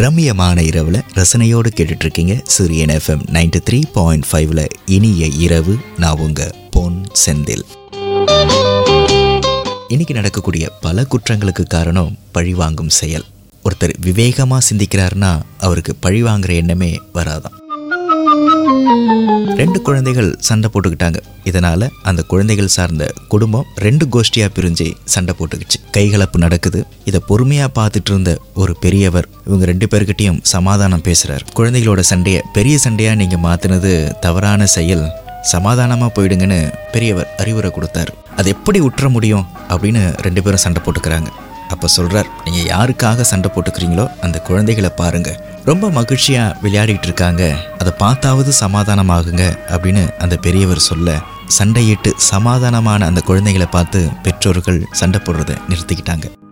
ரம்மியமான இரவுல ரசனையோடு கேட்டுட்டு இருக்கீங்க சூரியன் எஃப்எம் நைன்டி த்ரீ பாயிண்ட் ஃபைவ்ல இனிய இரவு நான் உங்க பொன் செந்தில் இன்னைக்கு நடக்கக்கூடிய பல குற்றங்களுக்கு காரணம் பழிவாங்கும் செயல் ஒருத்தர் விவேகமா சிந்திக்கிறாருன்னா அவருக்கு பழிவாங்குற எண்ணமே வராதாம் ரெண்டு குழந்தைகள் சண்டை போட்டுக்கிட்டாங்க இதனால அந்த குழந்தைகள் சார்ந்த குடும்பம் ரெண்டு கோஷ்டியா பிரிஞ்சு சண்டை போட்டுக்கிச்சு கைகலப்பு நடக்குது இதை பொறுமையா பார்த்துட்டு இருந்த ஒரு பெரியவர் இவங்க ரெண்டு பேர்கிட்டயும் சமாதானம் பேசுறாரு குழந்தைகளோட சண்டையை பெரிய சண்டையா நீங்க மாத்துனது தவறான செயல் சமாதானமா போயிடுங்கன்னு பெரியவர் அறிவுரை கொடுத்தாரு அது எப்படி உற்ற முடியும் அப்படின்னு ரெண்டு பேரும் சண்டை போட்டுக்கிறாங்க அப்போ சொல்றார் நீங்க யாருக்காக சண்டை போட்டுக்கிறீங்களோ அந்த குழந்தைகளை பாருங்க ரொம்ப மகிழ்ச்சியா விளையாடிட்டு இருக்காங்க அதை பார்த்தாவது சமாதானமாகுங்க அப்படின்னு அந்த பெரியவர் சொல்ல சண்டையிட்டு சமாதானமான அந்த குழந்தைகளை பார்த்து பெற்றோர்கள் சண்டை போடுறதை நிறுத்திக்கிட்டாங்க